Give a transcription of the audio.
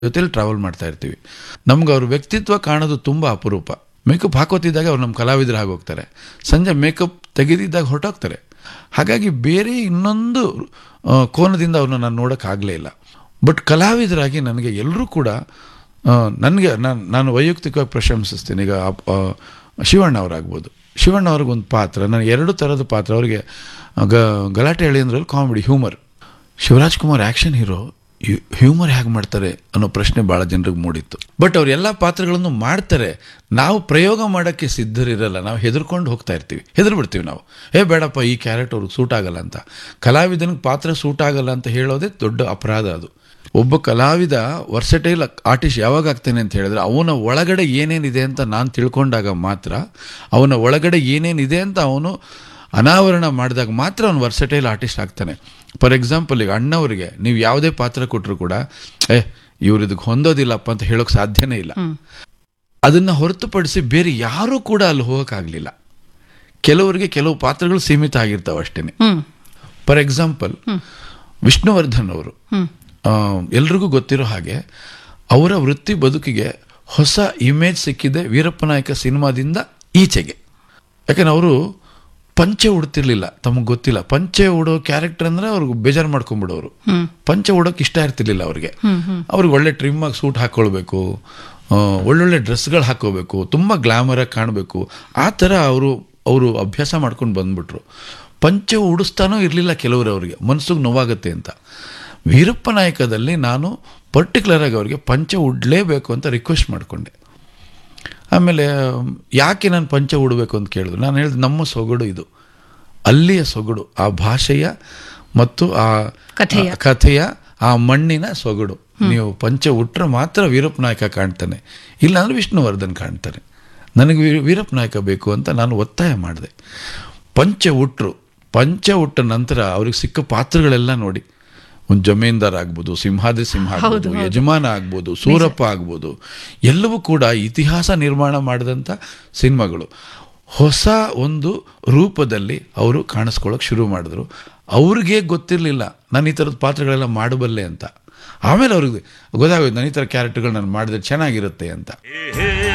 ಜೊತೆಲಿ ಟ್ರಾವೆಲ್ ಮಾಡ್ತಾ ಇರ್ತೀವಿ ನಮ್ಗೆ ಅವ್ರ ವ್ಯಕ್ತಿತ್ವ ಕಾಣೋದು ತುಂಬ ಅಪರೂಪ ಮೇಕಪ್ ಹಾಕೋತಿದ್ದಾಗ ಅವ್ರು ನಮ್ಮ ಕಲಾವಿದರು ಆಗೋಗ್ತಾರೆ ಸಂಜೆ ಮೇಕಪ್ ತೆಗೆದಿದ್ದಾಗ ಹೊರಟೋಗ್ತಾರೆ ಹಾಗಾಗಿ ಬೇರೆ ಇನ್ನೊಂದು ಆ, ಕೋನದಿಂದ ಅವ್ರನ್ನ ನಾನು ನೋಡೋಕ್ಕಾಗಲೇ ಇಲ್ಲ ಬಟ್ ಕಲಾವಿದರಾಗಿ ನನಗೆ ಎಲ್ಲರೂ ಕೂಡ ಆ, ನನಗೆ ನಾನು ನಾನು ವೈಯಕ್ತಿಕವಾಗಿ ಪ್ರಶಂಸಿಸ್ತೀನಿ ಈಗ ಅಪ್- ಆ, ಶಿವಣ್ಣ ಅವರಾಗ್ಬೋದು ಶಿವಣ್ಣ ಅವ್ರಿಗೊಂದು ಪಾತ್ರ ನಾನು ಎರಡು ಥರದ ಪಾತ್ರ ಅವರಿಗೆ ಗ ಗಲಾಟೆ ಎಳೆಯಂದ್ರಲ್ಲಿ comedy humour Shivaraj Kumar action hero humour ಹೇಗೆ ಮಾಡ್ತಾರೆ ಅನ್ನೋ ಪ್ರಶ್ನೆ ಭಾಳ ಜನರಿಗೆ ಮೂಡಿತ್ತು ಬಟ್ ಅವ್ರು ಎಲ್ಲ ಪಾತ್ರಗಳನ್ನು ಮಾಡ್ತಾರೆ ನಾವು ಪ್ರಯೋಗ ಮಾಡೋಕ್ಕೆ ಸಿದ್ಧರಿರಲ್ಲ ನಾವು ಹೆದರ್ಕೊಂಡು ಹೋಗ್ತಾ ಇರ್ತೀವಿ ಹೆದರ್ ಬಿಡ್ತೀವಿ ನಾವು ಏ ಬೇಡಪ್ಪ ಈ ಕ್ಯಾರೆಕ್ಟರ್ ಅವ್ರಿಗೆ ಸೂಟ್ ಆಗಲ್ಲ ಅಂತ ಕಲಾವಿದನಿಗೆ ಪಾತ್ರ ಸೂಟ್ ಆಗಲ್ಲ ಅಂತ ಹೇಳೋದೇ ದೊಡ್ಡ ಅಪರಾಧ ಅದು ಒಬ್ಬ ಕಲಾವಿದ ವರ್ಸಟೈಲ್ ಆರ್ಟಿಸ್ಟ್ ಯಾವಾಗ ಆಗ್ತಾನೆ ಅಂತ ಹೇಳಿದ್ರೆ ಅವನ ಒಳಗಡೆ ಏನೇನಿದೆ ಅಂತ ನಾನು ತಿಳ್ಕೊಂಡಾಗ ಮಾತ್ರ ಅವನ ಒಳಗಡೆ ಏನೇನಿದೆ ಅಂತ ಅವನು ಅನಾವರಣ ಮಾಡಿದಾಗ ಮಾತ್ರ ಅವನು ವರ್ಸಟೈಲ್ ಆರ್ಟಿಸ್ಟ್ ಆಗ್ತಾನೆ ಫಾರ್ ಎಕ್ಸಾಂಪಲ್ ಈಗ ಅಣ್ಣವರಿಗೆ ನೀವು ಯಾವುದೇ ಪಾತ್ರ ಕೊಟ್ಟರು ಕೂಡ ಏ ಇವ್ರು ಇದಕ್ಕೆ ಹೊಂದೋದಿಲ್ಲಪ್ಪ ಅಂತ ಹೇಳೋಕೆ ಸಾಧ್ಯನೇ ಇಲ್ಲ ಅದನ್ನು ಹೊರತುಪಡಿಸಿ ಬೇರೆ ಯಾರೂ ಕೂಡ ಅಲ್ಲಿ ಹೋಗೋಕ್ಕಾಗಲಿಲ್ಲ ಕೆಲವರಿಗೆ ಕೆಲವು ಪಾತ್ರಗಳು ಸೀಮಿತ ಆಗಿರ್ತಾವೆ ಅಷ್ಟೇ ಹ್ಮ್ ಫಾರ್ ಎಕ್ಸಾಂಪಲ್ ವಿಷ್ಣುವರ್ಧನ್ ಅವರು ಹ್ಮ್ ಎಲ್ರಿಗೂ ಗೊತ್ತಿರೋ ಹಾಗೆ ಅವರ ವೃತ್ತಿ ಬದುಕಿಗೆ ಹೊಸ ಇಮೇಜ್ ಸಿಕ್ಕಿದೆ ವೀರಪ್ಪ ನಾಯಕ ಸಿನಿಮಾದಿಂದ ಈಚೆಗೆ ಯಾಕಂದ್ರೆ ಅವರು ಪಂಚೆ ಉಡ್ತಿರ್ಲಿಲ್ಲ ತಮಗೆ ಗೊತ್ತಿಲ್ಲ ಪಂಚೆ ಉಡೋ ಕ್ಯಾರೆಕ್ಟರ್ ಅಂದ್ರೆ ಅವ್ರಿಗೆ ಬೇಜಾರು ಮಾಡ್ಕೊಂಡ್ಬಿಡೋರು ಹ್ಮ್ ಪಂಚೆ ಉಡೋಕೆ ಇಷ್ಟ ಇರ್ತಿರ್ಲಿಲ್ಲ ಅವ್ರಿಗೆ ಹ್ಮ್ ಹ್ಮ್ ಅವ್ರಿಗೆ ಒಳ್ಳೆ ಟ್ರಿಮ್ ಆಗಿ ಸೂಟ್ ಹಾಕ್ಕೊಳ್ಬೇಕು ಆ, ಒಳ್ಳೊಳ್ಳೆ ಡ್ರೆಸ್ಗಳು ಹಾಕೋಬೇಕು ತುಂಬ ಗ್ಲಾಮರಾಗಿ ಕಾಣಬೇಕು ಆ ಥರ ಅವರು ಅವರು ಅಭ್ಯಾಸ ಮಾಡ್ಕೊಂಡು ಬಂದ್ಬಿಟ್ರು ಪಂಚೆ ಉಡಿಸ್ತಾನೂ ಇರಲಿಲ್ಲ ಕೆಲವರು ಅವರಿಗೆ ಮನಸ್ಸಿಗೆ ನೋವಾಗುತ್ತೆ ಅಂತ ವೀರಪ್ಪ ನಾಯಕದಲ್ಲಿ ನಾನು ಪರ್ಟಿಕ್ಯುಲರ್ ಆಗಿ ಅವರಿಗೆ ಪಂಚೆ ಉಡಲೇಬೇಕು ಅಂತ ರಿಕ್ವೆಸ್ಟ್ ಮಾಡಿಕೊಂಡೆ ಆಮೇಲೆ ಯಾಕೆ ನಾನು ಪಂಚೆ ಉಡಬೇಕು ಅಂತ ಕೇಳಿದ್ರು ನಾನು ಹೇಳಿದೆ ನಮ್ಮ ಸೊಗಡು ಇದು ಅಲ್ಲಿಯ ಸೊಗಡು ಆ ಭಾಷೆಯ ಮತ್ತು ಆ ಕಥೆಯ. ಆ ಕಥೆಯ ಆ ಮಣ್ಣಿನ ಸೊಗಡು ನೀವು ಪಂಚೆ ಉಟ್ರೆ ಮಾತ್ರ ವೀರಪ್ಪ ನಾಯಕ ಕಾಣ್ತಾನೆ ಇಲ್ಲಾಂದ್ರೆ ವಿಷ್ಣುವರ್ಧನ್ ಕಾಣ್ತಾನೆ ನನಗೆ ವೀರ- ವೀರಪ್ಪ ನಾಯಕ ಬೇಕು ಅಂತ ನಾನು ಒತ್ತಾಯ ಮಾಡಿದೆ ಪಂಚೆ ಉಟ್ರು ಪಂಚೆ ಉಟ್ಟ ನಂತರ ಅವ್ರಿಗೆ ಸಿಕ್ಕ ಪಾತ್ರಗಳೆಲ್ಲ ನೋಡಿ ಒಂದು ಜಮೀನ್ದಾರ್ ಆಗ್ಬೋದು ಸಿಂಹಾದ್ರಿ ಸಿಂಹ ಆಗ್ಬೋದು ಯಜಮಾನ ಆಗ್ಬೋದು ಸೂರಪ್ಪ ಆಗ್ಬೋದು ಎಲ್ಲವೂ ಕೂಡ ಇತಿಹಾಸ ನಿರ್ಮಾಣ ಮಾಡಿದಂಥ ಸಿನಿಮಾಗಳು ಹೊಸ ಒಂದು ರೂಪದಲ್ಲಿ ಅವರು ಕಾಣಿಸ್ಕೊಳ್ಳೋಕೆ ಶುರು ಮಾಡಿದ್ರು ಅವ್ರಿಗೆ ಗೊತ್ತಿರಲಿಲ್ಲ ನಾನು ಈ ಥರದ ಪಾತ್ರಗಳೆಲ್ಲ ಮಾಡಬಲ್ಲೆ ಅಂತ ಆಮೇಲೆ ಅವ್ರಿಗೆ ಗೊತ್ತಾಗೋಯ್ತು ನಾನು ಈ ಥರ ಕ್ಯಾರೆಕ್ಟರ್ಗಳು ನಾನು ಮಾಡಿದ್ರೆ ಚೆನ್ನಾಗಿರುತ್ತೆ ಅಂತ